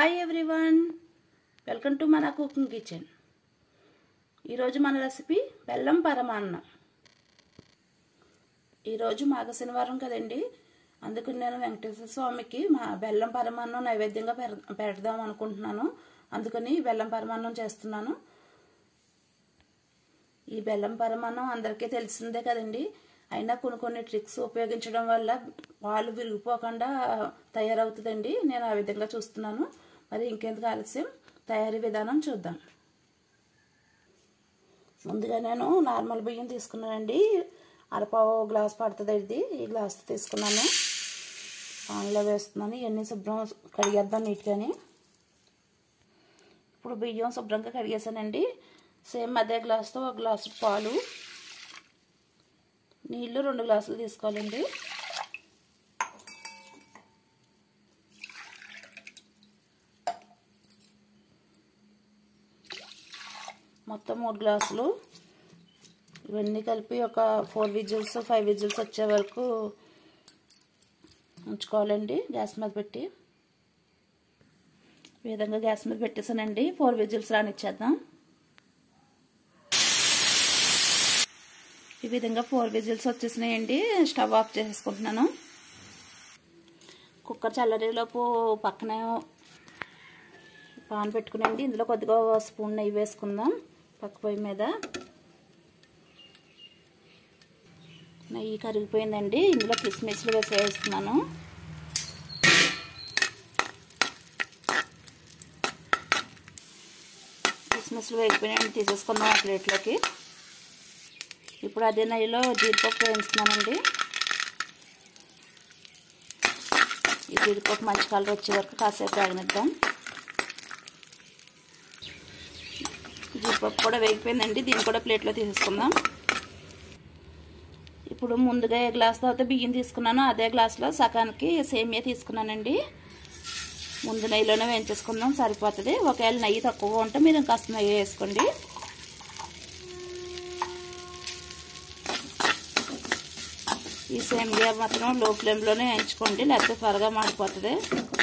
hi everyone welcome to మన cooking kitchen ఈరోజు మన రెసిపీ బెల్లం పరమాన్నం ఈరోజు మాఘ శనివారం కదండి అందుకని నేను వెంకటేశ్వర స్వామికి మా బెల్లం పరమాన్నం నైవేద్యంగా పెడ- పెడదాం అనుకుంటున్నాను అందుకని బెల్లం పరమాన్నం చేస్తున్నాను ఈ బెల్లం పరమాన్నం అందరికీ తెలిసిందే కదండి అయినా కొన్ని కొన్ని ట్రిక్స్ ఉపయోగించడం వల్ల పాలు విరిగిపోకుండా తయారవుతుందండి నేను ఆ విధంగా చూస్తున్నాను మరి ఇంకెందుకు ఆలస్యం తయారీ విధానం చూద్దాం ముందుగా నేను నార్మల్ బియ్యం తీసుకున్నానండి అరపావు గ్లాస్ పడుతుంది ఇది ఈ గ్లాస్ తీసుకున్నాను పాన్లో వేస్తున్నాను ఇవన్నీ శుభ్రం కడిగేద్దాం నీట్గాని ఇప్పుడు బియ్యం శుభ్రంగా కడిగేసానండి సేమ్ అదే గ్లాస్తో ఒక గ్లాసు పాలు నీళ్ళు రెండు గ్లాసులు తీసుకోవాలండి మొత్తం మూడు గ్లాసులు ఇవన్నీ కలిపి ఒక ఫోర్ విజిల్స్ ఫైవ్ విజిల్స్ వచ్చే వరకు ఉంచుకోవాలండి గ్యాస్ మీద పెట్టి ఈ విధంగా గ్యాస్ మీద పెట్టేసానండి ఫోర్ విజిల్స్ రానిచ్చేద్దాం ఈ విధంగా ఫోర్ విజిల్స్ వచ్చేసినాయండి స్టవ్ ఆఫ్ చేసుకుంటున్నాను కుక్కర్ చల్లరేలోపు పక్కనే పాన్ పెట్టుకునండి ఇందులో కొద్దిగా స్పూన్ నెయ్యి వేసుకుందాం పక్క పొయ్యి మీద నెయ్యి కరిగిపోయిందండి ఇందులో కిస్మిస్లు వేసి వేస్తున్నాను కిస్మిస్లు వేగిపోయినాయండి తీసేసుకుందాం ఆ ప్లేట్లోకి ఇప్పుడు అదే నెయ్యిలో జీడిపప్పు వేస్తున్నానండి ఈ జీడిపప్పు మంచి కలర్ వచ్చే వరకు కాసేపు వేగనిద్దాం జీడిపప్పు కూడా వేగిపోయిందండి దీన్ని కూడా ప్లేట్లో తీసేసుకుందాం ఇప్పుడు ముందుగా ఏ గ్లాస్ తర్వాత బియ్యం తీసుకున్నానో అదే గ్లాస్లో సగానికి సేమియా తీసుకున్నానండి ముందు నెయ్యిలోనే వేయించేసుకుందాం సరిపోతుంది ఒకవేళ నెయ్యి తక్కువగా ఉంటే మీరు కాస్త నెయ్యి వేసుకోండి ఈ సేమియా మాత్రం లో ఫ్లేమ్లోనే వేయించుకోండి లేకపోతే త్వరగా మాడిపోతుంది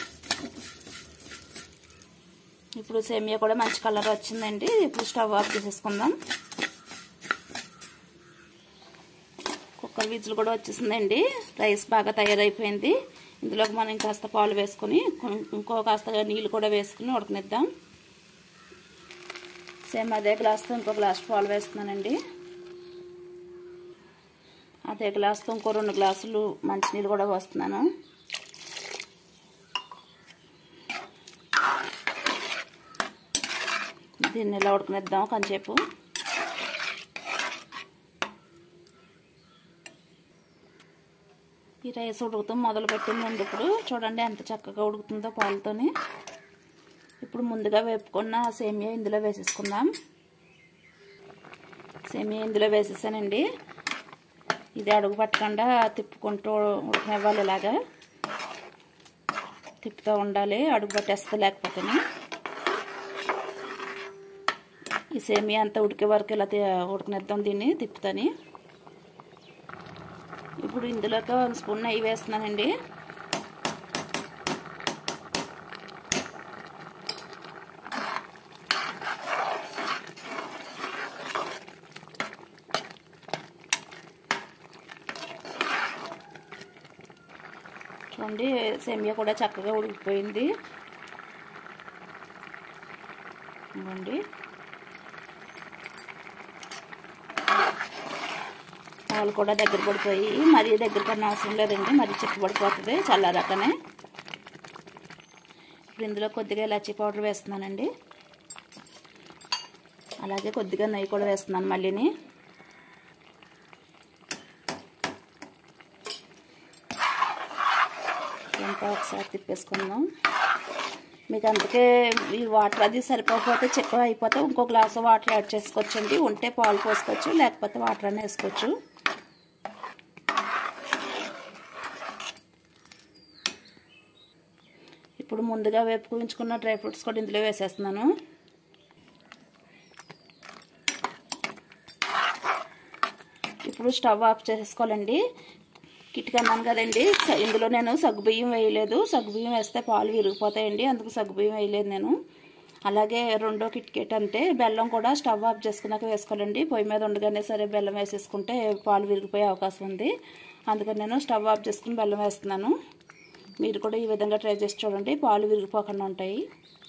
ఇప్పుడు సేమియా కూడా మంచి కలర్ వచ్చిందండి ఇప్పుడు స్టవ్ ఆఫ్ చేసేసుకుందాం కుక్కర్ విజులు కూడా వచ్చేసిందండి రైస్ బాగా తయారైపోయింది ఇందులోకి మనం ఇంకాస్త పాలు వేసుకొని ఇంకో కాస్త నీళ్ళు కూడా వేసుకుని ఉడకనిద్దాం సేమ్ అదే గ్లాస్తో ఇంకో గ్లాస్ పాలు వేస్తున్నానండి అదే గ్లాస్తో ఇంకో రెండు గ్లాసులు మంచినీళ్ళు కూడా పోస్తున్నాను దీన్ని ఇలా ఉడకనిద్దాం కొంచెంసేపు ఈ రైస్ ఉడుకుతూ మొదలు పెట్టిందండి ఇప్పుడు చూడండి ఎంత చక్కగా ఉడుకుతుందో పాలతోని ఇప్పుడు ముందుగా వేపుకున్న సేమియా ఇందులో వేసేసుకుందాం సేమియా ఇందులో వేసేసానండి ఇది అడుగు పట్టకుండా తిప్పుకుంటూ ఉడకనివ్వాలి ఇలాగా తిప్పుతూ ఉండాలి అడుగు పట్టేస్తే లేకపోతే ఈ సేమియా అంతా ఉడికే వరకు ఇలా ఉడకనిద్దాం దీన్ని తిప్పుతాని ఇప్పుడు ఇందులోకి ఒక స్పూన్ నెయ్యి వేస్తున్నానండి చూడండి సేమియా కూడా చక్కగా ఉడికిపోయింది ఇవ్వండి పాలు కూడా దగ్గర పడిపోయి మరీ దగ్గర కన్నా అవసరం లేదండి మరీ చిక్కబడిపోతుంది చల్లారాకనే ఇప్పుడు ఇందులో కొద్దిగా ఇలాచీ పౌడర్ వేస్తున్నానండి అలాగే కొద్దిగా నెయ్యి కూడా వేస్తున్నాను మళ్ళీని ఎంత ఒకసారి తిప్పేసుకుందాం మీకు అందుకే ఈ వాటర్ అది సరిపోకపోతే చిక్కగా అయిపోతే ఇంకో గ్లాసు వాటర్ యాడ్ చేసుకోవచ్చండి ఉంటే పాలు పోసుకోవచ్చు లేకపోతే వాటర్ అని వేసుకోవచ్చు ఇప్పుడు ముందుగా వేపుకుంచుకున్న డ్రై ఫ్రూట్స్ కూడా ఇందులో వేసేస్తున్నాను ఇప్పుడు స్టవ్ ఆఫ్ చేసుకోవాలండి కిట్కి అన్నాను కదండి స- ఇందులో నేను సగ్గుబియ్యం వేయలేదు సగ్గుబియ్యం వేస్తే పాలు విరిగిపోతాయండి అందుకు సగ్గుబియ్యం వేయలేదు నేను అలాగే రెండో కిట్ కిట్ అంటే బెల్లం కూడా స్టవ్ ఆఫ్ చేసుకున్నాక వేసుకోవాలండి పొయ్యి మీద ఉండగానే సరే బెల్లం వేసేసుకుంటే పాలు విరిగిపోయే అవకాశం ఉంది అందుకని నేను స్టవ్ ఆఫ్ చేసుకుని బెల్లం వేస్తున్నాను మీరు కూడా ఈ విధంగా ట్రై చేసి చూడండి పాలు విరిగిపోకుండా ఉంటాయి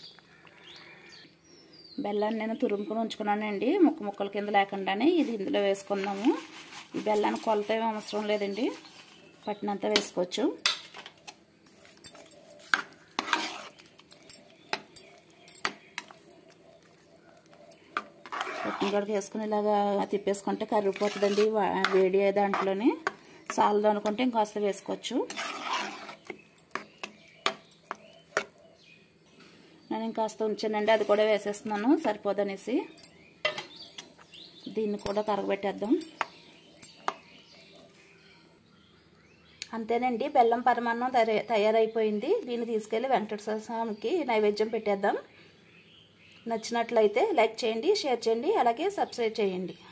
బెల్లాన్ని నేను తురుముకుని ఉంచుకున్నానండి ముక్క ముక్కల కింద లేకుండానే ఇది ఇందులో వేసుకుందాము ఈ బెల్లాన్ని కొలత ఏమీ అవసరం లేదండి పట్టినంత వేసుకోవచ్చు పట్టిన కాడికి వేసుకుని ఇలాగా తిప్పేసుకుంటే కరిగిపోతుందండి వా- వేడి దాంట్లోనే సాలదు అనుకుంటే ఇంకాస్త వేసుకోవచ్చు నేను ఇంకాస్త ఉంచానండి అది కూడా వేసేస్తున్నాను సరిపోదనేసి దీన్ని కూడా కరగబెట్టేద్దాం అంతేనండి బెల్లం పరమాన్నం తయారై- తయారైపోయింది దీన్ని తీసుకెళ్ళి వెంకటేశ్వర స్వామికి నైవేద్యం పెట్టేద్దాం నచ్చినట్లయితే లైక్ చేయండి షేర్ చేయండి అలాగే సబ్స్క్రైబ్ చేయండి